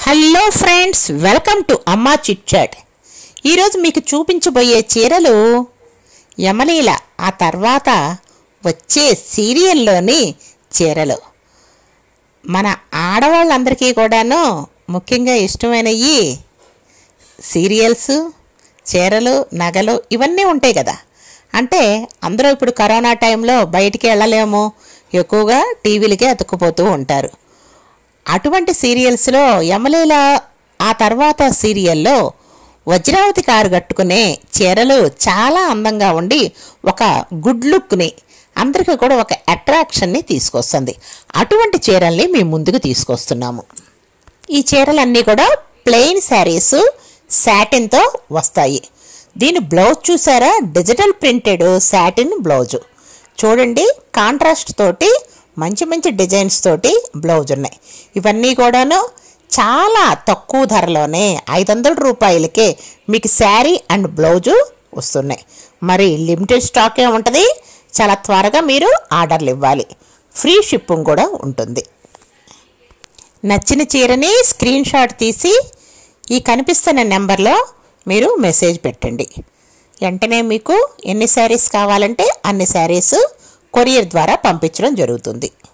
hello friends welcome to Amma chit chat ఈరోజు మీకు చూపించబోయే చీరలు యమలీల ఆ తర్వాత వచ్చే సీరియల్లోని చీరలు మన ఆడవాళ్ళందరికీ కూడాను ముఖ్యంగా ఇష్టమైనవి సీరియల్స్ చీరలు నగలు ఇవన్నీ ఉంటాయి కదా అంటే అందరూ ఇప్పుడు కరోనా టైంలో బయటికి వెళ్ళలేము ఎక్కువగా టీవీలకే అతుక్కుపోతూ ఉంటారు అటువంటి సీరియల్స్లో యమలీల ఆ తర్వాత సీరియల్లో వజ్రావతి కారు కట్టుకునే చీరలు చాలా అందంగా ఉండి ఒక గుడ్ లుక్ని అందరికీ కూడా ఒక అట్రాక్షన్ని తీసుకొస్తుంది అటువంటి చీరల్ని మేము ముందుకు తీసుకొస్తున్నాము ఈ చీరలన్నీ కూడా ప్లెయిన్ శారీస్ సాటిన్తో వస్తాయి దీని బ్లౌజ్ చూసారా డిజిటల్ ప్రింటెడ్ సాటిన్ బ్లౌజు చూడండి కాంట్రాస్ట్ తోటి మంచి మంచి డిజైన్స్ తోటి బ్లౌజ్ ఉన్నాయి ఇవన్నీ కూడాను చాలా తక్కువ ధరలోనే ఐదు వందల రూపాయలకే మీకు శారీ అండ్ బ్లౌజు వస్తున్నాయి మరి లిమిటెడ్ స్టాకే ఉంటుంది చాలా త్వరగా మీరు ఆర్డర్లు ఇవ్వాలి ఫ్రీ షిప్పింగ్ కూడా ఉంటుంది నచ్చిన చీరని స్క్రీన్ షాట్ తీసి ఈ కనిపిస్తున్న నెంబర్లో మీరు మెసేజ్ పెట్టండి వెంటనే మీకు ఎన్ని శారీస్ కావాలంటే అన్ని శారీస్ కొరియర్ ద్వారా పంపించడం జరుగుతుంది